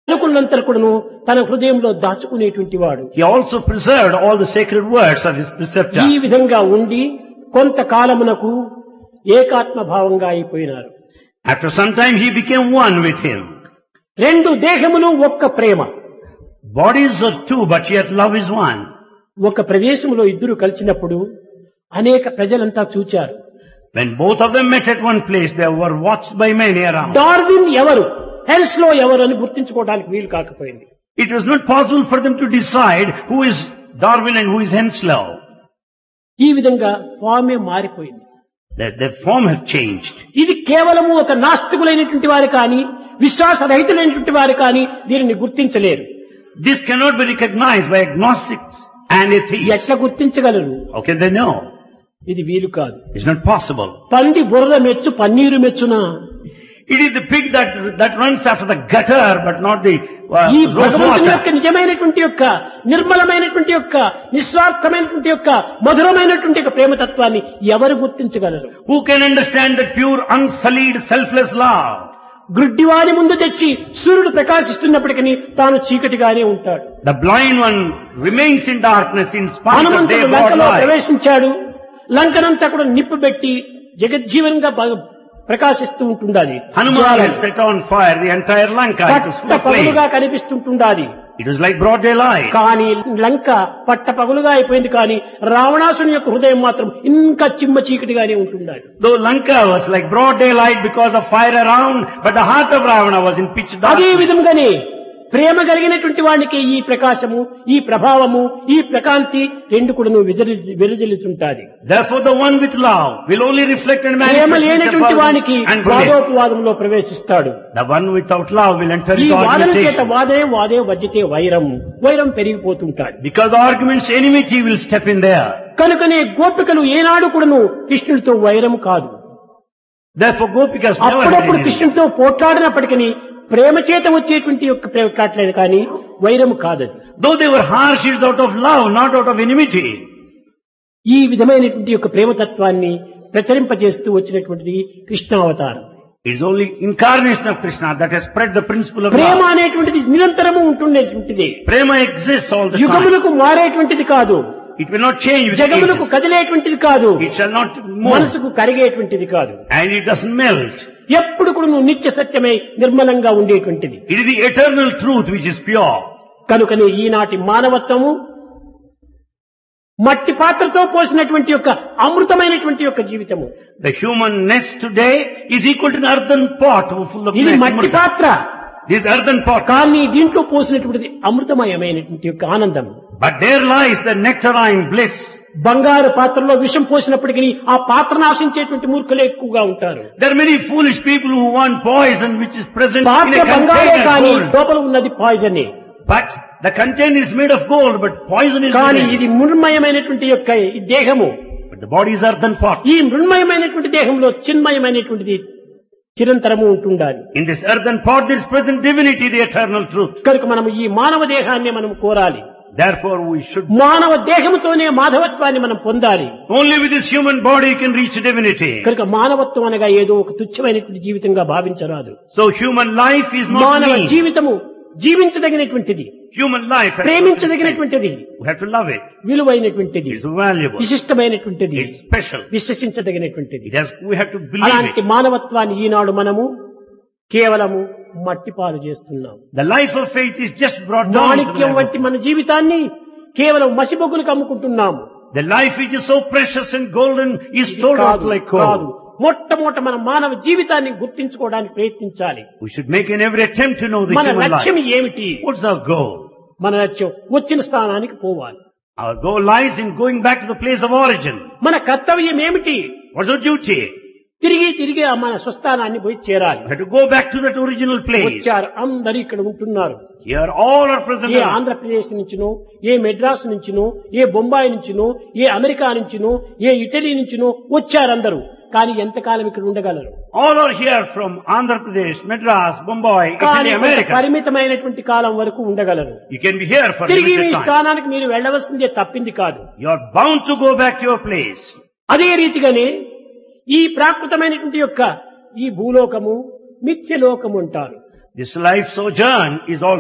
పలుకులంతా కూడాను తన హృదయంలో దాచుకునేటువంటి వాడు He also preserved all the sacred words of his preceptor. ఈ విధంగా ఉండి కొంతకాలమునకు ఏకాత్మ భావంగా అయిపోయినారు After some time he became one with him. రెండు దేహములు ఒక్క ప్రేమ Bodies are two, but yet love is one. ఒక ప్రదేశంలో ఇద్దరు కలిసినప్పుడు అనేక ప్రజలంతా చూచారు When both of them met at one place, they were watched by many around. Darwin ఎవరు హెల్స్ లో ఎవరు అని గుర్తించుకోవడానికి వీలు కాకపోయింది It was not possible for them to decide who is Darwin and who is Henslow. ఈ విధంగా ఫామే మారిపోయింది Their, their form have changed. ఇది కేవలము ఒక నాస్తికులైనటువంటి వారు కానీ విశ్వాసరహితులైనటువంటి వారు కానీ దీనిని గుర్తించలేరు This cannot be recognized by agnostics and atheists. ఎట్లా గుర్తించగలరు How can they know? ఇది వీలు కాదు It's not possible. పంది బురద మెచ్చు paneer మెచ్చునా It is the pig that, that runs after the gutter, but not the uh, ఈ rose భగవంతుని water. యొక్క నిజమైనటువంటి యొక్క నిర్మలమైనటువంటి యొక్క నిస్వార్థమైనటువంటి యొక్క మధురమైనటువంటి యొక్క ప్రేమతత్వాన్ని ఎవరు గుర్తించగలరు Who can understand that pure, unsullied, selfless love? గుడ్డివాని ముందు తెచ్చి సూర్యుడు ప్రకాశిస్తున్నప్పటికీ తాను చీకటిగానే ఉంటాడు The blind one remains in darkness in spite of హనుమంతుడు their God లంకలో light. ప్రవేశించాడు లంకనంతా కూడా నిప్పు పెట్టి జగజ్జీవనంగా బ- ప్రకాశిస్తూ ఉంటుండాలి Hanuman has set on fire the entire Lanka. It was full పట్ట of flame. పగులుగా కనిపిస్తుంటుండాలి It was like broad daylight. కానీ లంక పట్ట పగులుగా అయిపోయింది కానీ రావణాసుని యొక్క హృదయం మాత్రం ఇంకా చిమ్మ చీకటిగానే ఉంటుండాలి Though Lanka was like broad daylight because of fire around, but the heart of Ravana was in pitch అదే darkness. విధంగానే ప్రేమ కలిగినటువంటి వానికి ఈ ప్రకాశము ఈ ప్రభావము ఈ ప్రకాంతి రెండు కూడా నువ్వు వెలుజల్లుతుంటాది Therefore the one with love will only reflect and Prema manifest his లేనటువంటి వానికి abundance and bliss. వాదోపవాదంలో ప్రవేశిస్తాడు The one without love will enter ఈ into వాదన చేత argumentation. వాదే వాదే వజ్జితే వైరం వైరం పెరిగిపోతుంటాడు Because the argument's enmity will step in there. కనుకనే గోపికలు ఏనాడు కూడాను కృష్ణుడితో వైరం కాదు Therefore Gopikas never had అప్పుడప్పుడు enemy. కృష్ణుడితో పోట్లాడినప్పటికీ ప్రేమ చేత వచ్చేటువంటి యొక్క పోట్లాడలేదు కానీ వైరము కాదది Though they were harsh, it is out of love, not out of enmity. ఈ విధమైనటువంటి యొక్క ప్రేమతత్వాన్ని ప్రచరింపజేస్తూ వచ్చినటువంటిది కృష్ణావతారం It is only incarnation of Krishna that has spread the principle of Prema love. అనేటువంటిది నిరంతరము ఉంటుండేటువంటిది Prema exists all the time. యుగములకు మారేటువంటిది కాదు It will not change with జగములకు ages. కదిలేటువంటిది కాదు It shall not move. మనసుకు కరిగేటువంటిది కాదు And it doesn't melt. ఎప్పుడు కూడా నువ్వు నిత్య సత్యమై నిర్మలంగా ఉండేటువంటిది It is the eternal truth which is pure. కనుకనే ఈనాటి మానవత్వము మట్టి పాత్రతో పోసినటువంటి యొక్క అమృతమైనటువంటి యొక్క జీవితము The human nest today is equal to an earthen pot full of ఇది milk. మట్టి పాత్ర This earthen pot. కానీ దీంట్లో పోసినటువంటిది అమృతమయమైనటువంటి యొక్క ఆనందం But there lies the nectarine bliss. బంగారు పాత్రలో విషం పోసినప్పటికీ ఆ పాత్రను ఆశించేటువంటి మూర్ఖులే ఎక్కువగా ఉంటారు There are many foolish people who want poison which is present in పాత్ర a బంగారే container కానీ gold. లోపల ఉన్నది poison But the container is made of gold, but poison is కానీ within. ఇది మృణ్మయమైనటువంటి యొక్క ఈ దేహము But the body is earthen pot. ఈ మృణ్మయమైనటువంటి దేహంలో చిన్మయమైనటువంటిది చిరంతరము ఉంటుండాలి In this earthen pot there is present divinity, the eternal truth. కనుక మనం ఈ మానవ దేహాన్ని మనం కోరాలి Therefore we should, మానవ దేహముతోనే మాధవత్వాన్ని మనం పొందాలి only with this human body you can reach divinity. కనుక మానవత్వం అనగా ఏదో ఒక తుచ్చమైనటువంటి జీవితంగా భావించరాదు So human life is not మానవ mean. జీవితము జీవించదగినటువంటిది Human life has ప్రేమించదగినటువంటిది We have to love it. విలువైనటువంటిది It's valuable. విశిష్టమైనటువంటిది It's special. విశ్వసించదగినటువంటిది It has, we have to believe అలాంటి it. మానవత్వాన్ని ఈనాడు మనము కేవలము మట్టిపాలు చేస్తున్నాం The life of faith is just brought down to the Manikyam level. వంటి మన జీవితాన్ని కేవలం మసిబొగ్గులకు అమ్ముకుంటున్నాము The life which is so precious and golden is ఇది sold out కాదు, like కాదు coal. మొట్టమొదట మన మానవ జీవితాన్ని గుర్తించుకోవడానికి ప్రయత్నించాలి We should make an every attempt to know the మన human లక్ష్యం life. ఏమిటి What's our goal? మన లక్ష్యం వచ్చిన స్థానానికి పోవాలి Our goal lies in going back to the place of origin. మన కర్తవ్యం ఏమిటి What's our duty? తిరిగి తిరిగి ఆ మన స్వస్థానాన్ని పోయి చేరాలి We have to go back to that original place. వచ్చారు అందరు ఇక్కడ ఉంటున్నారు Here all are present. ఏ ఆంధ్రప్రదేశ్ నుంచినో ఏ మెడ్రాస్ నుంచినో ఏ బొంబాయి నుంచినో ఏ అమెరికా నుంచినో ఏ ఇటలీ నుంచినో వచ్చారందరూ కానీ ఎంతకాలం ఇక్కడ ఉండగలరు All are here from Andhra Pradesh, Madras, Bombay, కానీ Italy, కొంత America. పరిమితమైనటువంటి కాలం వరకు ఉండగలరు You can be here for తిరిగి మీ limited time. స్థానానికి మీరు వెళ్ళవలసిందే తప్పింది కాదు You are bound to go back to your place. అదే రీతిగానే ఈ ప్రాకృతమైనటువంటి యొక్క ఈ భూలోకము మిథ్యలోకము అంటారు This life sojourn is also